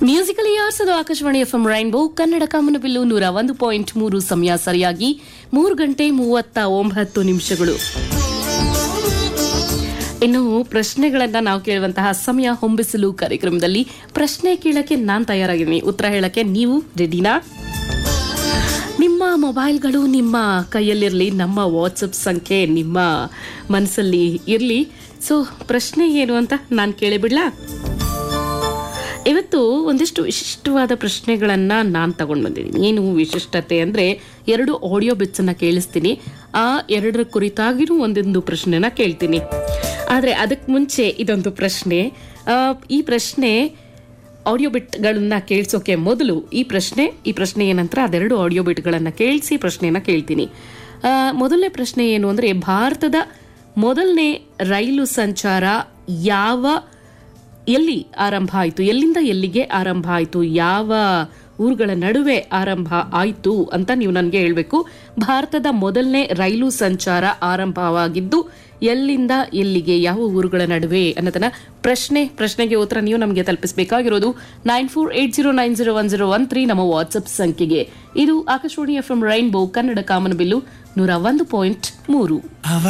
musical years ಅದು Akashvani F M rainbow Kannada ಕಾಮನಬಿಲ್ಲು ನೂರ ಒಂದು ಪಾಯಿಂಟ್ ಮೂರು ಸಮಯ ಸರಿಯಾಗಿ ಮೂರು ಗಂಟೆ ಮೂವತ್ತ ಒಂಬತ್ತು ನಿಮಿಷಗಳು ಇನ್ನು ಪ್ರಶ್ನೆಗಳನ್ನ ನಾವು ಕೇಳುವಂತಹ ಸಮಯ ಹೊಂಬಿಸಲು ಕಾರ್ಯಕ್ರಮದಲ್ಲಿ ಪ್ರಶ್ನೆ ಕೇಳಕ್ಕೆ ನಾನ್ ತಯಾರಾಗಿದ್ದೀನಿ ಉತ್ತರ ಹೇಳಕ್ಕೆ ನೀವು ರೆಡಿನಾ ನಿಮ್ಮ ಮೊಬೈಲ್ಗಳು ನಿಮ್ಮ ಕೈಯಲ್ಲಿರಲಿ ನಮ್ಮ ವಾಟ್ಸಪ್ ಸಂಖ್ಯೆ ನಿಮ್ಮ ಮನಸ್ಸಲ್ಲಿ ಇರಲಿ ಸೊ ಪ್ರಶ್ನೆ ಏನು ಅಂತ ನಾನು ಕೇಳಿಬಿಡ್ಲಾ ಇವತ್ತು ಒಂದಿಷ್ಟು ವಿಶಿಷ್ಟವಾದ ಪ್ರಶ್ನೆಗಳನ್ನ ನಾನು ತಗೊಂಡು ಬಂದಿದ್ದೀನಿ ಏನು ವಿಶಿಷ್ಟತೆ ಅಂದ್ರೆ ಎರಡು ಆಡಿಯೋ ಬಿಟ್ಸ್ ಅನ್ನ ಕೇಳಿಸ್ತೀನಿ ಆ ಎರಡರ ಕುರಿತಾಗಿನೂ ಒಂದೊಂದು ಪ್ರಶ್ನೆನ ಕೇಳ್ತೀನಿ ಆದ್ರೆ ಅದಕ್ಕೆ ಮುಂಚೆ ಇದೊಂದು ಪ್ರಶ್ನೆ ಆ, ಈ ಪ್ರಶ್ನೆ ಆಡಿಯೋ ಬಿಟ್ಗಳನ್ನ ಕೇಳಿಸೋಕೆ ಮೊದಲು ಈ ಪ್ರಶ್ನೆ ಈ ಪ್ರಶ್ನೆಯ ನಂತರ ಅದೆರಡು ಆಡಿಯೋ ಬಿಟ್ಗಳನ್ನ ಕೇಳಿಸಿ ಪ್ರಶ್ನೆಯನ್ನ ಕೇಳ್ತೀನಿ ಆ, ಮೊದಲನೇ ಪ್ರಶ್ನೆ ಏನು ಅಂದ್ರೆ ಭಾರತದ ಮೊದಲನೇ ರೈಲು ಸಂಚಾರ ಯಾವ ಎಲ್ಲಿ ಆರಂಭ ಆಯಿತು ಎಲ್ಲಿಂದ ಎಲ್ಲಿಗೆ ಆರಂಭ ಆಯಿತು ಯಾವ ಊರುಗಳ ನಡುವೆ ಆರಂಭ ಆಯಿತು ಅಂತ ನೀವು ನನಗೆ ಹೇಳಬೇಕು ಭಾರತದ ಮೊದಲನೇ ರೈಲು ಸಂಚಾರ ಆರಂಭವಾಗಿದ್ದು ಎಲ್ಲಿಂದ ಎಲ್ಲಿಗೆ ಯಾವ ಊರುಗಳ ನಡುವೆ ಅನ್ನೋದನ್ನ ಪ್ರಶ್ನೆ ಪ್ರಶ್ನೆಗೆ ಉತ್ತರ ನೀವು ನಮಗೆ ತಲುಪಿಸಬೇಕಾಗಿರೋದು nine four eight zero nine zero one zero one three ನಮ್ಮ ವಾಟ್ಸ್ಆಪ್ ಸಂಖ್ಯೆಗೆ ಇದು Akashvani F M rainbow Kannada ಕಾಮನಬಿಲ್ಲು ನೂರ ಒಂದು ಪಾಯಿಂಟ್ ಮೂರು